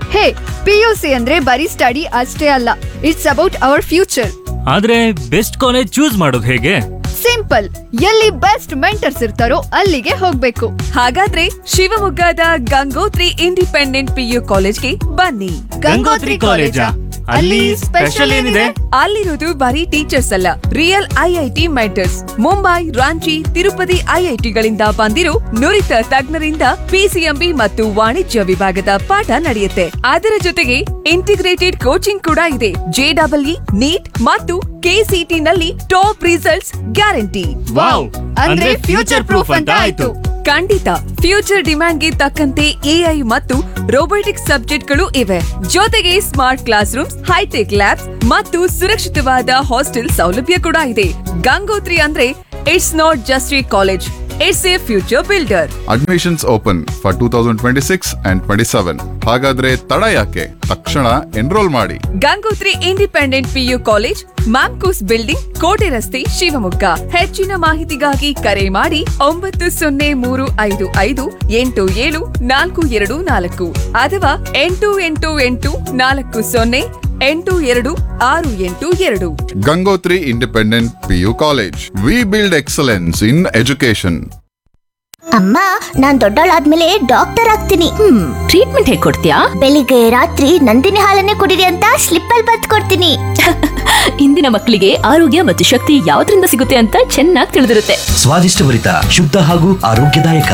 ಹೇ PUC ಅಂದ್ರೆ ಬರೀ study ಅಷ್ಟೇ ಅಲ್ಲ ಇಟ್ಸ್ ಅಬೌಟ್ ಅವರ್ ಫ್ಯೂಚರ್ ಆದ್ರೆ ಬೆಸ್ಟ್ ಕಾಲೇಜ್ ಚೂಸ್ ಮಾಡೋದು ಹೇಗೆ ಸಿಂಪಲ್ ಎಲ್ಲಿ ಬೆಸ್ಟ್ ಮೆಂಟರ್ಸ್ ಇರ್ತಾರೋ ಅಲ್ಲಿಗೆ ಹೋಗ್ಬೇಕು ಹಾಗಾದ್ರೆ ಶಿವಮೊಗ್ಗದ ಗಂಗೋತ್ರಿ ಇಂಡಿಪೆಂಡೆಂಟ್ ಪಿಯು ಕಾಲೇಜ್ಗೆ ಬನ್ನಿ ಗಂಗೋತ್ರಿ ಕಾಲೇಜಾ? ಅಲ್ಲಿ ಸ್ಪೆಷಲ್ ಏನಿದೆ? ಅಲ್ಲಿರೋದು ಬರೀ ಟೀಚರ್ಸ್ ಅಲ್ಲ real IIT mentors Mumbai Ranchi Tirupati ಐಐಟಿಗಳಿಂದ ಬಂದಿರೋ ನುರಿತ ತಜ್ಞರಿಂದ ಪಿಸಿಎಂಬಿ ಮತ್ತು ವಾಣಿಜ್ಯ ವಿಭಾಗದ ಪಾಠ ನಡೆಯುತ್ತೆ ಅದರ ಜೊತೆಗೆ ಇಂಟಿಗ್ರೇಟೆಡ್ ಕೋಚಿಂಗ್ ಕೂಡ ಇದೆ ಜೆಡಬ್ಲ್ಇ ನೀಟ್ ಮತ್ತು ಕೆಸಿಟಿ ನಲ್ಲಿ ಟಾಪ್ ರಿಸಲ್ಟ್ಸ್ ಗ್ಯಾರಂಟಿ ವಾವ್ ಅಂದ್ರೆ ಫ್ಯೂಚರ್ ಪ್ರೂಫ್ ಅಂತ ಆಯ್ತು ಖಂಡಿತ ಫ್ಯೂಚರ್ ಡಿಮ್ಯಾಂಡ್ಗೆ ತಕ್ಕಂತೆ ಎಐ ಮತ್ತು ರೋಬೋಟಿಕ್ಸ್ ಸಬ್ಜೆಕ್ಟ್ಗಳು ಇವೆ ಜೊತೆಗೆ smart class rooms hi tech labs ಮತ್ತು ಸುರಕ್ಷಿತವಾದ ಹಾಸ್ಟೆಲ್ ಸೌಲಭ್ಯ ಕೂಡ ಇದೆ ಗಂಗೋತ್ರಿ ಅಂದ್ರೆ it's not just a college it's a future builder admissions open for two thousand twenty six and twenty seven ಹಾಗಾದ್ರೆ ತಡ ಯಾಕೆ ತಕ್ಷಣ ಎನ್ರೋಲ್ ಮಾಡಿ Gangotri independent PU college MAMCOS building ಕೋಟೆ ರಸ್ತೆ ಶಿವಮೊಗ್ಗ ಹೆಚ್ಚಿನ ಮಾಹಿತಿಗಾಗಿ ಕರೆ ಮಾಡಿ ಒಂಬತ್ತು ಸೊನ್ನೆ ಮೂರು ಐದು ಐದು ಎಂಟು ಏಳು ನಾಲ್ಕು ಎರಡು ನಾಲ್ಕು ಅಥವಾ ಎಂಟು ಎಂಟು ಎಂಟು ನಾಲ್ಕು ಸೊನ್ನೆ ಎಂಟು ಎರಡು ಆರು ಎಂಟು ಎರಡು Gangotri independent PU college we build excellence in education ಅಮ್ಮ ನಾನ್ ದೊಡ್ಡವಳಾದ್ಮೇಲೆ ಡಾಕ್ಟರ್ ಆಗ್ತೀನಿ ಹ್ಮ್ ಟ್ರೀಟ್ಮೆಂಟ್ ಹೇಗ್ ಕೊಡ್ತೀಯಾ ಬೆಳಿಗ್ಗೆ ರಾತ್ರಿ ನಂದಿನಿ ಹಾಲನ್ನೇ ಕುಡಿರಿ ಅಂತ ಸ್ಲಿಪ್ ಅಲ್ಲಿ ಬತ್ ಕೊಡ್ತೀನಿ ಇಂದಿನ ಮಕ್ಕಳಿಗೆ ಆರೋಗ್ಯ ಮತ್ತು ಶಕ್ತಿ ಯಾವ್ದ್ರಿಂದ ಸಿಗುತ್ತೆ ಅಂತ ಚೆನ್ನಾಗಿ ತಿಳಿದಿರುತ್ತೆ ಸ್ವಾದಿಷ್ಟಭರಿತ ಶುದ್ಧ ಹಾಗೂ ಆರೋಗ್ಯದಾಯಕ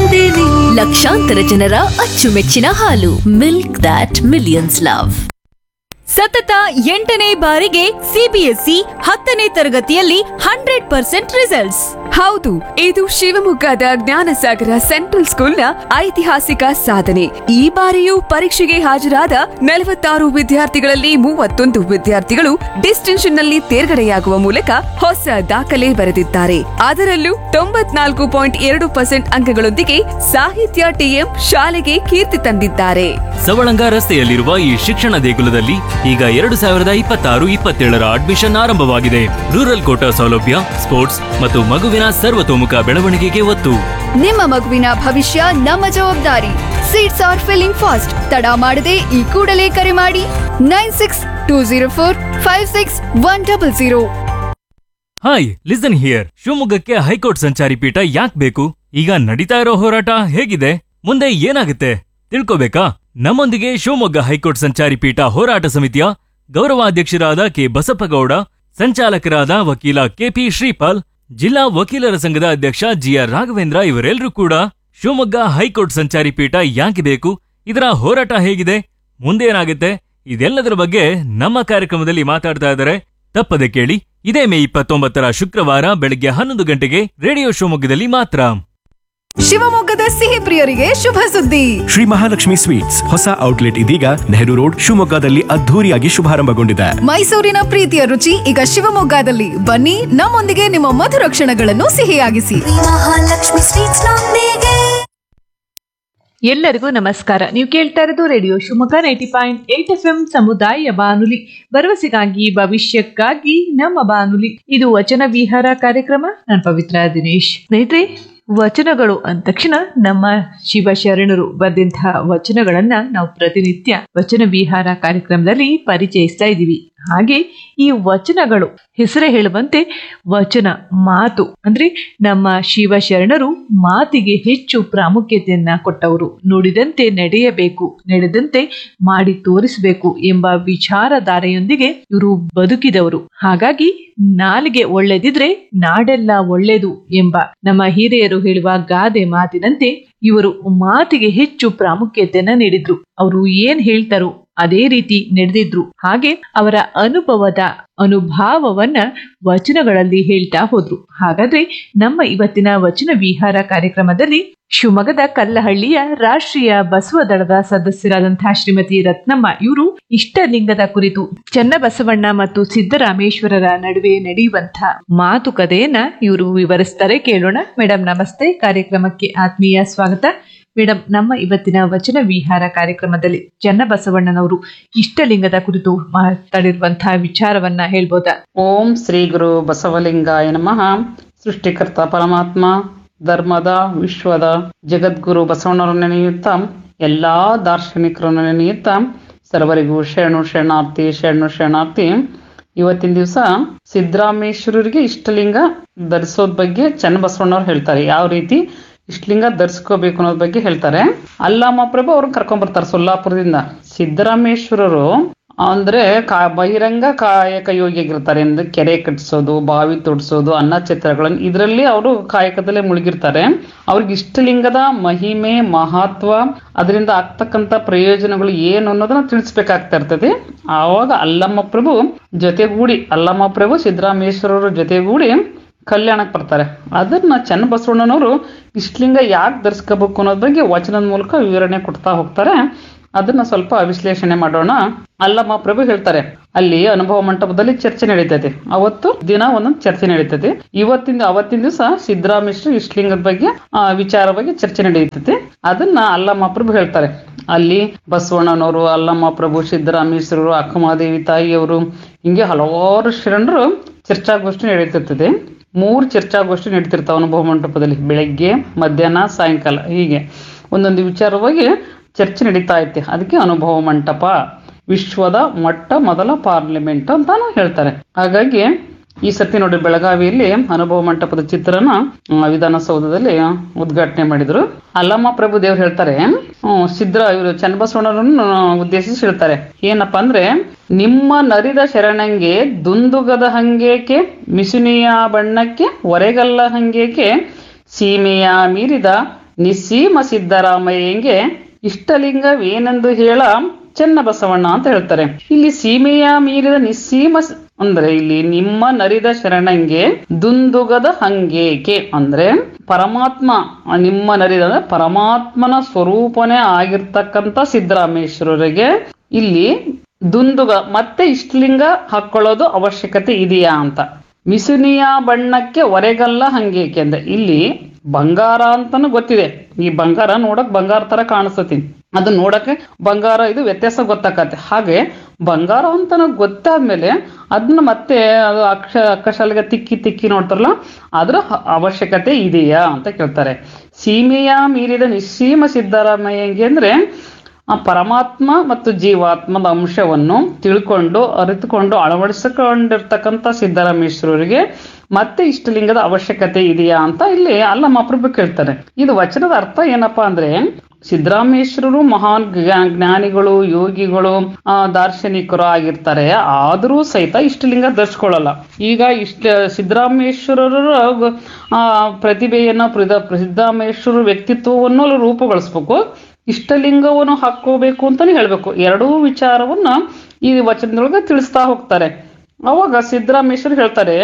ಲಕ್ಷಾಂತರ ಜನರ ಅಚ್ಚುಮೆಚ್ಚಿನ ಹಾಲು ಮಿಲ್ಕ್ ದಾಟ್ ಮಿಲಿಯನ್ಸ್ ಲವ್ ಸತತ ಎಂಟನೇ ಬಾರಿಗೆ ಸಿಬಿಎಸ್ಇ ಹತ್ತನೇ ತರಗತಿಯಲ್ಲಿ ಹಂಡ್ರೆಡ್ ಪರ್ಸೆಂಟ್ ರಿಸಲ್ಟ್ಸ್ ಹೌದು ಇದು ಶಿವಮೊಗ್ಗದ ಜ್ಞಾನಸಾಗರ ಸೆಂಟ್ರಲ್ ಸ್ಕೂಲ್ನ ಐತಿಹಾಸಿಕ ಸಾಧನೆ ಈ ಬಾರಿಯೂ ಪರೀಕ್ಷೆಗೆ ಹಾಜರಾದ ನಲವತ್ತಾರು ವಿದ್ಯಾರ್ಥಿಗಳಲ್ಲಿ ಮೂವತ್ತೊಂದು ವಿದ್ಯಾರ್ಥಿಗಳು ಡಿಸ್ಟಿಂಕ್ಷನ್ ನಲ್ಲಿ ತೇರ್ಗಡೆಯಾಗುವ ಮೂಲಕ ಹೊಸ ದಾಖಲೆ ಬರೆದಿದ್ದಾರೆ ಅದರಲ್ಲೂ ತೊಂಬತ್ನಾಲ್ಕು ಪಾಯಿಂಟ್ ಎರಡು ಪರ್ಸೆಂಟ್ ಅಂಕಗಳೊಂದಿಗೆ ಸಾಹಿತ್ಯ ಟಿಎಂ ಶಾಲೆಗೆ ಕೀರ್ತಿ ತಂದಿದ್ದಾರೆ ಸವಳಂಗ ರಸ್ತೆಯಲ್ಲಿರುವ ಈ ಶಿಕ್ಷಣ ದೇಗುಲದಲ್ಲಿ ಈಗ ಎರಡು ಸಾವಿರದ ಇಪ್ಪತ್ತಾರು ಇಪ್ಪತ್ತೇಳರ ಅಡ್ಮಿಷನ್ ಆರಂಭವಾಗಿದೆ ರೂರಲ್ ಕೋಟಾ ಸೌಲಭ್ಯ ಸ್ಪೋರ್ಟ್ಸ್ ಮತ್ತು ಮಗುವಿನ ಸರ್ವತೋಮುಖ ಬೆಳವಣಿಗೆಗೆ ಒತ್ತು ನಿಮ್ಮ ಮಗುವಿನ ಭವಿಷ್ಯ ನಮ್ಮ ಜವಾಬ್ದಾರಿ ಸೀಟ್ಸ್ ಆರ್ ಫಿಲ್ಲಿಂಗ್ ಫಾಸ್ಟ್ ತಡ ಮಾಡದೆ ಈ ಕೂಡಲೇ ಕರೆ ಮಾಡಿ nine six two zero four five six one double zero hi listen here ಶಿವಮೊಗ್ಗಕ್ಕೆ ಹೈಕೋರ್ಟ್ ಸಂಚಾರಿ ಪೀಠ ಯಾಕ್ ಬೇಕು ಈಗ ನಡೀತಾ ಇರೋ ಹೋರಾಟ ಹೇಗಿದೆ ಮುಂದೆ ಏನಾಗುತ್ತೆ ತಿಳ್ಕೋಬೇಕಾ ನಮ್ಮೊಂದಿಗೆ ಶಿವಮೊಗ್ಗ ಹೈಕೋರ್ಟ್ ಸಂಚಾರಿ ಪೀಠ ಹೋರಾಟ ಸಮಿತಿಯ ಗೌರವಾಧ್ಯಕ್ಷರಾದ ಕೆ ಬಸಪ್ಪಗೌಡ ಸಂಚಾಲಕರಾದ ವಕೀಲ ಕೆಪಿ ಶ್ರೀಪಾಲ್ ಜಿಲ್ಲಾ ವಕೀಲರ ಸಂಘದ ಅಧ್ಯಕ್ಷ ಜಿಆರ್ ರಾಘವೇಂದ್ರ ಇವರೆಲ್ಲರೂ ಕೂಡ ಶಿವಮೊಗ್ಗ ಹೈಕೋರ್ಟ್ ಸಂಚಾರಿ ಪೀಠ ಯಾಕೆ ಬೇಕು ಇದರ ಹೋರಾಟ ಹೇಗಿದೆ ಮುಂದೇನಾಗುತ್ತೆ ಇದೆಲ್ಲದರ ಬಗ್ಗೆ ನಮ್ಮ ಕಾರ್ಯಕ್ರಮದಲ್ಲಿ ಮಾತಾಡ್ತಾ ಇದ್ದಾರೆ ತಪ್ಪದೆ ಕೇಳಿ ಇದೇ ಮೇ ಇಪ್ಪತ್ತೊಂಬತ್ತರ ಶುಕ್ರವಾರ ಬೆಳಗ್ಗೆ ಹನ್ನೊಂದು ಗಂಟೆಗೆ ರೇಡಿಯೋ ಶಿವಮೊಗ್ಗದಲ್ಲಿ ಮಾತ್ರ ಶಿವಮೊಗ್ಗದ ಸಿಹಿ ಪ್ರಿಯರಿಗೆ ಶುಭ ಸುದ್ದಿ ಶ್ರೀ ಮಹಾಲಕ್ಷ್ಮಿ ಸ್ವೀಟ್ಸ್ ಹೊಸ ಔಟ್ಲೆಟ್ ಇದೀಗ ನೆಹರು ರೋಡ್ ಶಿವಮೊಗ್ಗದಲ್ಲಿ ಅದ್ಧೂರಿಯಾಗಿ ಶುಭಾರಂಭಗೊಂಡಿದೆ ಮೈಸೂರಿನ ಪ್ರೀತಿಯ ರುಚಿ ಈಗ ಶಿವಮೊಗ್ಗದಲ್ಲಿ ಬನ್ನಿ ನಮ್ಮೊಂದಿಗೆ ನಿಮ್ಮ ಮಧುರ ಕ್ಷಣಗಳನ್ನು ಸಿಹಿಯಾಗಿಸಿ ಎಲ್ಲರಿಗೂ ನಮಸ್ಕಾರ ನೀವು ಕೇಳ್ತಾ ಇರೋದು radio Shivamogga ninety point eight F M ಸಮುದಾಯ ಬಾನುಲಿ ಭರವಸೆಗಾಗಿ ಭವಿಷ್ಯಕ್ಕಾಗಿ ನಮ್ಮ ಬಾನುಲಿ ಇದು ವಚನ ವಿಹಾರ ಕಾರ್ಯಕ್ರಮ ನಾನು ಪವಿತ್ರ ದಿನೇಶ್ ಸ್ನೇಹಿತರೆ ವಚನಗಳು ಅಂದ ತಕ್ಷಣ ನಮ್ಮ ಶಿವಶರಣರು ಬರೆದಂತಹ ವಚನಗಳನ್ನ ನಾವು ಪ್ರತಿನಿತ್ಯ ವಚನ ವಿಹಾರ ಕಾರ್ಯಕ್ರಮದಲ್ಲಿ ಪರಿಚಯಿಸ್ತಾ ಇದ್ದೀವಿ ಹಾಗೆ ಈ ವಚನಗಳು ಹೆಸರೇ ಹೇಳುವಂತೆ ವಚನ ಮಾತು ಅಂದ್ರೆ ನಮ್ಮ ಶಿವಶರಣರು ಮಾತಿಗೆ ಹೆಚ್ಚು ಪ್ರಾಮುಖ್ಯತೆಯನ್ನ ಕೊಟ್ಟವರು ನುಡಿದಂತೆ ನಡೆಯಬೇಕು ನಡೆದಂತೆ ಮಾಡಿ ತೋರಿಸಬೇಕು ಎಂಬ ವಿಚಾರಧಾರೆಯೊಂದಿಗೆ ಇವರು ಬದುಕಿದವರು ಹಾಗಾಗಿ ನಾಲಿಗೆ ಒಳ್ಳೆದಿದ್ರೆ ನಾಡೆಲ್ಲ ಒಳ್ಳೆದು ಎಂಬ ನಮ್ಮ ಹಿರಿಯರು ಹೇಳುವ ಗಾದೆ ಮಾತಿನಂತೆ ಇವರು ಮಾತಿಗೆ ಹೆಚ್ಚು ಪ್ರಾಮುಖ್ಯತೆಯನ್ನ ನೀಡಿದ್ರು ಅವರು ಏನ್ ಹೇಳ್ತಾರೋ ಅದೇ ರೀತಿ ನಡೆದಿದ್ರು ಹಾಗೆ ಅವರ ಅನುಭವದ ಅನುಭಾವವನ್ನ ವಚನಗಳಲ್ಲಿ ಹೇಳ್ತಾ ಹೋದ್ರು ಹಾಗಾದ್ರೆ ನಮ್ಮ ಇವತ್ತಿನ ವಚನ ವಿಹಾರ ಕಾರ್ಯಕ್ರಮದಲ್ಲಿ ಶಿವಮೊಗ್ಗದ ಕಲ್ಲಹಳ್ಳಿಯ ರಾಷ್ಟ್ರೀಯ ಬಸವ ದಳದ ಸದಸ್ಯರಾದಂತಹ ಶ್ರೀಮತಿ ರತ್ನಮ್ಮ ಇವರು ಇಷ್ಟಲಿಂಗದ ಕುರಿತು ಚನ್ನಬಸವಣ್ಣ ಮತ್ತು ಸಿದ್ದರಾಮೇಶ್ವರರ ನಡುವೆ ನಡೆಯುವಂತಹ ಮಾತುಕತೆಯನ್ನ ಇವರು ವಿವರಿಸ್ತಾರೆ ಕೇಳೋಣ ಮೇಡಮ್ ನಮಸ್ತೆ ಕಾರ್ಯಕ್ರಮಕ್ಕೆ ಆತ್ಮೀಯ ಸ್ವಾಗತ ಮೇಡಮ್ ನಮ್ಮ ಇವತ್ತಿನ ವಚನ ವಿಹಾರ ಕಾರ್ಯಕ್ರಮದಲ್ಲಿ ಚನ್ನಬಸವಣ್ಣನವರು ಇಷ್ಟಲಿಂಗದ ಕುರಿತು ಮಾತಾಡಿರುವಂತಹ ವಿಚಾರವನ್ನ ಹೇಳ್ಬೋದಾ ಓಂ ಶ್ರೀ ಗುರು ಬಸವಲಿಂಗಾಯ ನಮಃ ಸೃಷ್ಟಿಕರ್ತ ಪರಮಾತ್ಮ ಧರ್ಮದ ವಿಶ್ವದ ಜಗದ್ಗುರು ಬಸವಣ್ಣರು ನೆನೆಯುತ್ತಾ ಎಲ್ಲಾ ದಾರ್ಶನಿಕರನ್ನ ನೆನೆಯುತ್ತಾ ಸರ್ವರಿಗೂ ಶರಣು ಶರಣಾರ್ಥಿ ಶರಣು ಶರಣಾರ್ಥಿ ಇವತ್ತಿನ ದಿವಸ ಸಿದ್ದರಾಮೇಶ್ವರರಿಗೆ ಇಷ್ಟಲಿಂಗ ಧರಿಸೋದ್ ಬಗ್ಗೆ ಚನ್ನಬಸವಣ್ಣವ್ರು ಹೇಳ್ತಾರೆ ಯಾವ ರೀತಿ ಇಷ್ಟಲಿಂಗ ಧರಿಸ್ಕೋಬೇಕು ಅನ್ನೋದ್ ಬಗ್ಗೆ ಹೇಳ್ತಾರೆ ಅಲ್ಲಾಮ ಪ್ರಭು ಅವ್ರನ್ನ ಕರ್ಕೊಂಡ್ ಬರ್ತಾರೆ ಸೊಲ್ಲಾಪುರದಿಂದ ಸಿದ್ದರಾಮೇಶ್ವರರು ಅಂದ್ರೆ ಕಾ ಬಹಿರಂಗ ಕಾಯಕ ಯೋಗಿಯಾಗಿರ್ತಾರೆ ಅಂದ್ರೆ ಕೆರೆ ಕಟ್ಟಿಸೋದು ಬಾವಿ ತೊಡ್ಸೋದು ಅನ್ನ ಚಿತ್ರಗಳನ್ನು ಇದರಲ್ಲಿ ಅವರು ಕಾಯಕದಲ್ಲೇ ಮುಳುಗಿರ್ತಾರೆ ಅವ್ರಿಗೆ ಇಷ್ಟಲಿಂಗದ ಮಹಿಮೆ ಮಹತ್ವ ಅದರಿಂದ ಆಗ್ತಕ್ಕಂತ ಪ್ರಯೋಜನಗಳು ಏನು ಅನ್ನೋದನ್ನ ತಿಳಿಸ್ಬೇಕಾಗ್ತಾ ಇರ್ತದೆ ಆವಾಗ ಅಲ್ಲಮ್ಮ ಪ್ರಭು ಜೊತೆಗೂಡಿ ಅಲ್ಲಮ್ಮ ಪ್ರಭು ಸಿದ್ದರಾಮೇಶ್ವರರ ಜೊತೆಗೂಡಿ ಕಲ್ಯಾಣಕ್ಕೆ ಬರ್ತಾರೆ ಅದನ್ನ ಚನ್ನಬಸವಣ್ಣನವರು ಇಷ್ಟಲಿಂಗ ಯಾಕೆ ಧರಿಸ್ಕೋಬೇಕು ಅನ್ನೋದ್ ಬಗ್ಗೆ ವಚನದ ಮೂಲಕ ವಿವರಣೆ ಕೊಡ್ತಾ ಹೋಗ್ತಾರೆ ಅದನ್ನ ಸ್ವಲ್ಪ ವಿಶ್ಲೇಷಣೆ ಮಾಡೋಣ ಅಲ್ಲಮ್ಮ ಪ್ರಭು ಹೇಳ್ತಾರೆ ಅಲ್ಲಿ ಅನುಭವ ಮಂಟಪದಲ್ಲಿ ಚರ್ಚೆ ನಡೀತೈತೆ ಅವತ್ತು ದಿನ ಒಂದೊಂದು ಚರ್ಚೆ ನಡೀತೈತೆ ಇವತ್ತಿನ ಅವತ್ತಿನ ದಿವಸ ಸಿದ್ದರಾಮೇಶ್ವರ ಇಷ್ಟಲಿಂಗದ ಬಗ್ಗೆ ಆ, ವಿಚಾರ ಬಗ್ಗೆ ಚರ್ಚೆ ನಡೀತೈತೆ ಅದನ್ನ ಅಲ್ಲಮ್ಮ ಪ್ರಭು ಹೇಳ್ತಾರೆ ಅಲ್ಲಿ ಬಸವಣ್ಣನವರು ಅಲ್ಲಮ್ಮ ಪ್ರಭು ಸಿದ್ದರಾಮೇಶ್ವರರು ಅಕ್ಕಮಹಾದೇವಿ ತಾಯಿಯವರು ಹಿಂಗೆ ಹಲವಾರು ಶರಣರು ಚರ್ಚಾಗೋಷ್ಠಿ ನಡೀತಿರ್ತದೆ ಮೂರು ಚರ್ಚಾಗೋಷ್ಠಿ ನಡೀತಿರ್ತಾವ ಅನುಭವ ಮಂಟಪದಲ್ಲಿ ಬೆಳಗ್ಗೆ ಮಧ್ಯಾಹ್ನ ಸಾಯಂಕಾಲ ಹೀಗೆ ಒಂದೊಂದು ವಿಚಾರವಾಗಿ ಚರ್ಚೆ ನಡೀತಾ ಐತೆ ಅದಕ್ಕೆ ಅನುಭವ ಮಂಟಪ ವಿಶ್ವದ ಮೊಟ್ಟ ಮೊದಲ ಪಾರ್ಲಿಮೆಂಟ್ ಅಂತಾನು ಹೇಳ್ತಾರೆ ಹಾಗಾಗಿ ಈ ಸರ್ತಿ ನೋಡಿ ಬೆಳಗಾವಿಯಲ್ಲಿ ಅನುಭವ ಮಂಟಪದ ಚಿತ್ರನ ಆ, ವಿಧಾನಸೌಧದಲ್ಲಿ ಉದ್ಘಾಟನೆ ಮಾಡಿದ್ರು ಅಲ್ಲಮ್ಮ ಪ್ರಭು ದೇವ್ರು ಹೇಳ್ತಾರೆ ಹ್ಮ್, ಸಿದ್ರ ಇವರು ಚನ್ನಬಸವಣ್ಣರನ್ನು ಉದ್ದೇಶಿಸಿ ಹೇಳ್ತಾರೆ ಏನಪ್ಪಾ ಅಂದ್ರೆ ನಿಮ್ಮ ನರಿದ ಶರಣಂಗೆ ದುಂದುಗದ ಹಂಗೇಕೆ ಮಿಸುನಿಯ ಬಣ್ಣಕ್ಕೆ ಒರೆಗಲ್ಲ ಹಂಗೇಕೆ ಸೀಮೆಯ ಮೀರಿದ ನಿಸ್ಸೀಮ ಸಿದ್ದರಾಮಯ್ಯಂಗೆ ಇಷ್ಟಲಿಂಗವೇನೆಂದು ಹೇಳ ಚನ್ನಬಸವಣ್ಣ ಅಂತ ಹೇಳ್ತಾರೆ ಇಲ್ಲಿ ಸೀಮೆಯ ಮೀರಿದ ನಿಸ್ಸೀಮ ಸ- ಅಂದ್ರೆ ಇಲ್ಲಿ ನಿಮ್ಮ ನರಿದ ಶರಣಂಗೆ ದುಂದುಗದ ಹಂಗೇಕೆ ಅಂದ್ರೆ ಪರಮಾತ್ಮ ಆ ನಿಮ್ಮ ನರಿದ ಅಂದ್ರೆ ಪರಮಾತ್ಮನ ಸ್ವರೂಪನೇ ಆಗಿರ್ತಕ್ಕಂಥ ಸಿದ್ದರಾಮೇಶ್ವರರಿಗೆ ಇಲ್ಲಿ ದುಂದುಗ ಮತ್ತೆ ಇಷ್ಟಲಿಂಗ ಹಾಕೊಳ್ಳೋದು ಅವಶ್ಯಕತೆ ಇದೆಯಾ ಅಂತ ಮಿಸುನಿಯ ಬಣ್ಣಕ್ಕೆ ಒರೆಗಲ್ಲ ಹಂಗೇಕೆ ಅಂದ್ರೆ ಇಲ್ಲಿ ಬಂಗಾರ ಅಂತಾನು ಗೊತ್ತಿದೆ ಈ ಬಂಗಾರ ನೋಡಕ್ ಬಂಗಾರ ತರ ಕಾಣಿಸ್ತತಿ ಅದು ನೋಡಕ್ಕೆ ಬಂಗಾರ ಇದು ವ್ಯತ್ಯಾಸ ಗೊತ್ತಾಗತ್ತೆ ಹಾಗೆ ಬಂಗಾರ ಅಂತಾನು ಗೊತ್ತಾದ್ಮೇಲೆ ಅದನ್ನ ಮತ್ತೆ ಅದು ಅಕ್ಷ ಅಕ್ಕಶಾಲಿಗೆ ತಿಕ್ಕಿ ತಿಕ್ಕಿ ನೋಡ್ತಾರಲ್ಲ ಅದ್ರ ಹ- ಅವಶ್ಯಕತೆ ಇದೆಯಾ ಅಂತ ಕೇಳ್ತಾರೆ ಸೀಮೆಯ ಮೀರಿದ ನಿಸ್ಸೀಮ ಸಿದ್ದರಾಮಯ್ಯಂಗೆ ಅಂದ್ರೆ ಆ ಪರಮಾತ್ಮ ಮತ್ತು ಜೀವಾತ್ಮದ ಅಂಶವನ್ನು ತಿಳ್ಕೊಂಡು ಅರಿತುಕೊಂಡು ಅಳವಡಿಸಿಕೊಂಡಿರ್ತಕ್ಕಂಥ ಸಿದ್ದರಾಮೇಶ್ವರರಿಗೆ ಮತ್ತೆ ಇಷ್ಟಲಿಂಗದ ಅವಶ್ಯಕತೆ ಇದೆಯಾ ಅಂತ ಇಲ್ಲಿ ಅಲ್ಲಮ್ಮ ಪ್ರಭು ಕೇಳ್ತಾರೆ ಇದು ವಚನದ ಅರ್ಥ ಏನಪ್ಪಾ ಅಂದ್ರೆ ಸಿದ್ದರಾಮೇಶ್ವರರು ಮಹಾನ್ ಜ್ಞಾ- ಜ್ಞಾನಿಗಳು ಯೋಗಿಗಳು ಆ, ದಾರ್ಶನಿಕರು ಆಗಿರ್ತಾರೆ ಆದರೂ ಸಹಿತ ಇಷ್ಟಲಿಂಗ ಧರಿಸ್ಕೊಳ್ಳಲ್ಲ ಈಗ ಇಷ್ಟ ಸಿದ್ದರಾಮೇಶ್ವರರ ಆ, ಪ್ರತಿಭೆಯನ್ನ ಪ್ರಿದ ಸಿದ್ದರಾಮೇಶ್ವರ ವ್ಯಕ್ತಿತ್ವವನ್ನು ಅಲ್ಲಿ ರೂಪುಗೊಳಿಸ್ಬೇಕು ಇಷ್ಟಲಿಂಗವನ್ನು ಹಾಕೋಬೇಕು ಅಂತಾನೆ ಹೇಳ್ಬೇಕು ಎರಡೂ ವಿಚಾರವನ್ನ ಈ ವಚನದೊಳಗೆ ತಿಳಿಸ್ತಾ ಹೋಗ್ತಾರೆ ಅವಾಗ ಸಿದ್ದರಾಮೇಶ್ವರ ಹೇಳ್ತಾರೆ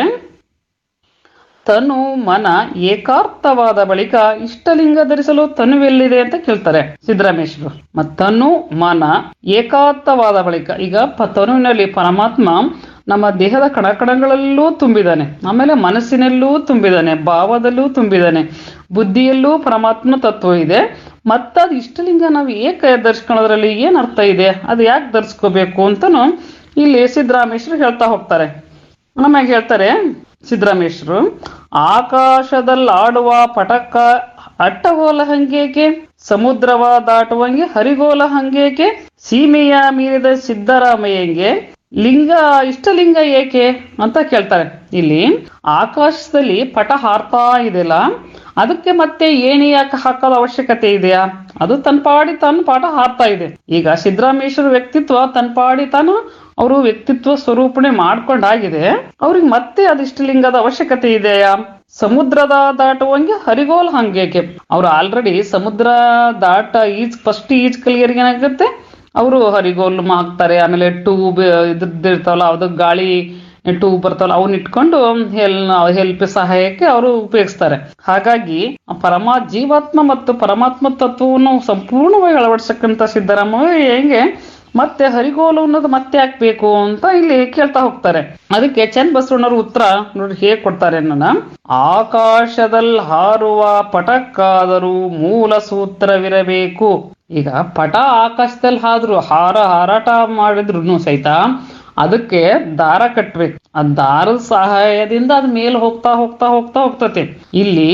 ತನು ಮನ ಏಕಾರ್ಥವಾದ ಬಳಿಕ ಇಷ್ಟಲಿಂಗ ಧರಿಸಲು ತನುವೆಲ್ಲಿದೆ ಅಂತ ಕೇಳ್ತಾರೆ ಸಿದ್ದರಾಮೇಶ್ವರ ಮತ್ ತನು ಮನ ಏಕಾರ್ಥವಾದ ಬಳಿಕ ಈಗ ಪ ತನುವಿನಲ್ಲಿ ಪರಮಾತ್ಮ ನಮ್ಮ ದೇಹದ ಕಣಕಣಗಳಲ್ಲೂ ತುಂಬಿದಾನೆ ಆಮೇಲೆ ಮನಸ್ಸಿನಲ್ಲೂ ತುಂಬಿದಾನೆ ಭಾವದಲ್ಲೂ ತುಂಬಿದಾನೆ ಬುದ್ಧಿಯಲ್ಲೂ ಪರಮಾತ್ಮ ತತ್ವ ಇದೆ ಮತ್ತದು ಇಷ್ಟಲಿಂಗ ನಾವು ಏಕೆ ಧರಿಸ್ಕೊಳ್ಳೋದ್ರಲ್ಲಿ ಏನ್ ಅರ್ಥ ಇದೆ ಅದು ಯಾಕೆ ಧರಿಸ್ಕೋಬೇಕು ಅಂತನೂ ಇಲ್ಲಿ ಸಿದ್ದರಾಮೇಶ್ವರ ಹೇಳ್ತಾ ಹೋಗ್ತಾರೆ ನಮಗೆ ಹೇಳ್ತಾರೆ ಸಿದ್ದರಾಮೇಶ್ವರು ಆಕಾಶದಲ್ಲಿ ಆಡುವ ಪಟಕ ಅಟ್ಟಗೋಲ ಹಂಗೇಕೆ ಸಮುದ್ರವ ದಾಟುವಂಗೆ ಹರಿಗೋಲ ಹಂಗೇಕೆ ಸೀಮೆಯ ಮೀರಿದ ಸಿದ್ದರಾಮಯ್ಯಂಗೆ ಲಿಂಗ ಇಷ್ಟಲಿಂಗ ಏಕೆ ಅಂತ ಕೇಳ್ತಾರೆ ಇಲ್ಲಿ ಆಕಾಶದಲ್ಲಿ ಪಟ ಹಾರ್ತಾ ಇದೆಯಲ್ಲ ಅದಕ್ಕೆ ಮತ್ತೆ ಏಣಿ ಯಾಕೆ ಹಾಕೋದ ಅವಶ್ಯಕತೆ ಇದೆಯಾ ಅದು ತನ್ನ ಪಾಡಿ ತಾನು ಪಾಠ ಹಾರ್ತಾ ಇದೆ ಈಗ ಸಿದ್ದರಾಮೇಶ್ವರ ವ್ಯಕ್ತಿತ್ವ ತನ್ನ ಪಾಡಿ ತಾನು ಅವರು ವ್ಯಕ್ತಿತ್ವ ಸ್ವರೂಪಣೆ ಮಾಡ್ಕೊಂಡಾಗಿದೆ ಅವ್ರಿಗೆ ಮತ್ತೆ ಅದಿಷ್ಟಲಿಂಗದ ಅವಶ್ಯಕತೆ ಇದೆಯಾ ಸಮುದ್ರದ ದಾಟುವಂಗೆ ಹರಿಗೋಲ್ ಹಂಗೇಕೆ ಅವ್ರು ಆಲ್ರೆಡಿ ಸಮುದ್ರ ದಾಟ ಈಜ್ ಫಸ್ಟ್ ಈಜ್ ಕಲಿಯರಿಗೆ ಏನಾಗುತ್ತೆ ಅವರು ಹರಿಗೋಲ್ ಹಾಕ್ತಾರೆ ಆಮೇಲೆ ಟೂಬ್ ಇದ್ರದ್ದು ಇರ್ತಾವಲ್ಲ ಅದು ಗಾಳಿ ಟೂಬ್ ಬರ್ತಾವಲ್ಲ ಅವನ್ನ ಇಟ್ಕೊಂಡು ಹೆಲ್ ಹೆಲ್ಪ್ ಸಹಾಯಕ್ಕೆ ಅವರು ಉಪಯೋಗಿಸ್ತಾರೆ ಹಾಗಾಗಿ ಆ ಪರಮಾ ಜೀವಾತ್ಮ ಮತ್ತು ಪರಮಾತ್ಮ ತತ್ವವನ್ನು ಸಂಪೂರ್ಣವಾಗಿ ಅಳವಡಿಸಕ್ಕಂತ ಸಿದ್ದರಾಮಯ್ಯ ಹೆಂಗೆ ಮತ್ತೆ ಹರಿಗೋಲು ಅನ್ನೋದು ಮತ್ತೆ ಹಾಕ್ಬೇಕು ಅಂತ ಇಲ್ಲಿ ಕೇಳ್ತಾ ಹೋಗ್ತಾರೆ ಅದಕ್ಕೆ ಚಂದ್ ಬಸವಣ್ಣವ್ರ ಉತ್ತರ ನೋಡಿ ಹೇಗ್ ಕೊಡ್ತಾರೆ ನನ್ನ ಆಕಾಶದಲ್ಲಿ ಹಾರುವ ಪಟಕ್ಕಾದರೂ ಮೂಲ ಸೂತ್ರವಿರಬೇಕು ಈಗ ಪಟ ಆಕಾಶದಲ್ಲಿ ಹಾದ್ರು ಹಾರ ಹಾರಾಟ ಮಾಡಿದ್ರು ಸಹಿತ ಅದಕ್ಕೆ ದಾರ ಕಟ್ಬೇಕು ಆ ದಾರದ ಸಹಾಯದಿಂದ ಅದ್ ಮೇಲೆ ಹೋಗ್ತಾ ಹೋಗ್ತಾ ಹೋಗ್ತಾ ಹೋಗ್ತತೆ ಇಲ್ಲಿ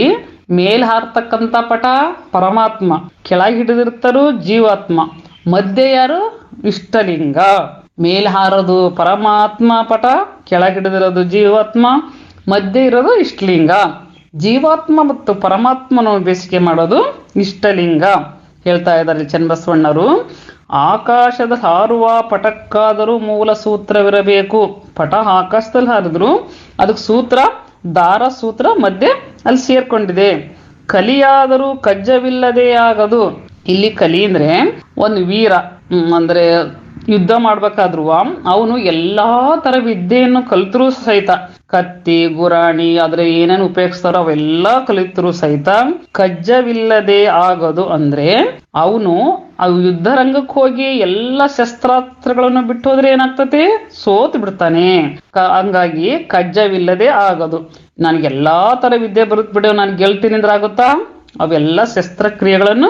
ಮೇಲ್ ಹಾರ್ತಕ್ಕಂಥ ಪಟ ಪರಮಾತ್ಮ ಕೆಳಗೆ ಹಿಡಿದಿರ್ತಾರು ಜೀವಾತ್ಮ ಮಧ್ಯೆ ಯಾರು ಇಷ್ಟಲಿಂಗ ಮೇಲ್ ಹಾರೋದು ಪರಮಾತ್ಮ ಪಟ ಕೆಳಗೆ ಹಿಡಿದಿರೋದು ಜೀವಾತ್ಮ ಮಧ್ಯೆ ಇರೋದು ಇಷ್ಟಲಿಂಗ ಜೀವಾತ್ಮ ಮತ್ತು ಪರಮಾತ್ಮನ ಬೇಸಿಗೆ ಮಾಡೋದು ಇಷ್ಟಲಿಂಗ ಹೇಳ್ತಾ ಇದ್ದಾರೆ ಚನ್ನಬಸವಣ್ಣರು ಆಕಾಶದ ಹಾರುವ ಪಟಕ್ಕಾದರೂ ಮೂಲ ಸೂತ್ರವಿರಬೇಕು ಪಟ ಆಕಾಶದಲ್ಲಿ ಹಾರಿದ್ರು ಅದಕ್ಕೆ ಸೂತ್ರ ದಾರ ಸೂತ್ರ ಮಧ್ಯೆ ಅಲ್ಲಿ ಸೇರ್ಕೊಂಡಿದೆ ಕಲಿಯಾದರೂ ಕಜ್ಜವಿಲ್ಲದೆ ಆಗದು ಇಲ್ಲಿ ಕಲಿ ಅಂದ್ರೆ ಒಂದು ವೀರ ಹ್ಮ್, ಅಂದ್ರೆ ಯುದ್ಧ ಮಾಡ್ಬೇಕಾದ್ರು ಅವನು ಎಲ್ಲಾ ತರ ವಿದ್ಯೆಯನ್ನು ಕಲ್ತರೂ ಸಹಿತ ಕತ್ತಿ ಗುರಾಣಿ ಆದ್ರೆ ಏನೇನು ಉಪಯೋಗಿಸ್ತಾರೋ ಅವೆಲ್ಲ ಕಲಿತರು ಸಹಿತ ಕಜ್ಜವಿಲ್ಲದೆ ಆಗೋದು ಅಂದ್ರೆ ಅವನು ಆ ಯುದ್ಧ ರಂಗಕ್ಕೆ ಹೋಗಿ ಎಲ್ಲ ಶಸ್ತ್ರಾಸ್ತ್ರಗಳನ್ನು ಬಿಟ್ಟು ಹೋದ್ರೆ ಏನಾಗ್ತತಿ ಸೋತ್ ಬಿಡ್ತಾನೆ ಕ- ಹಂಗಾಗಿ ಕಜ್ಜವಿಲ್ಲದೆ ಆಗೋದು ನನ್ಗೆ ಎಲ್ಲಾ ತರ ವಿದ್ಯೆ ಬರುತ್ ಬಿಡು ನಾನು ಗೆಲ್ತೀನಿ ಅಂದ್ರೆ ಆಗುತ್ತಾ ಅವೆಲ್ಲ ಶಸ್ತ್ರಕ್ರಿಯೆಗಳನ್ನು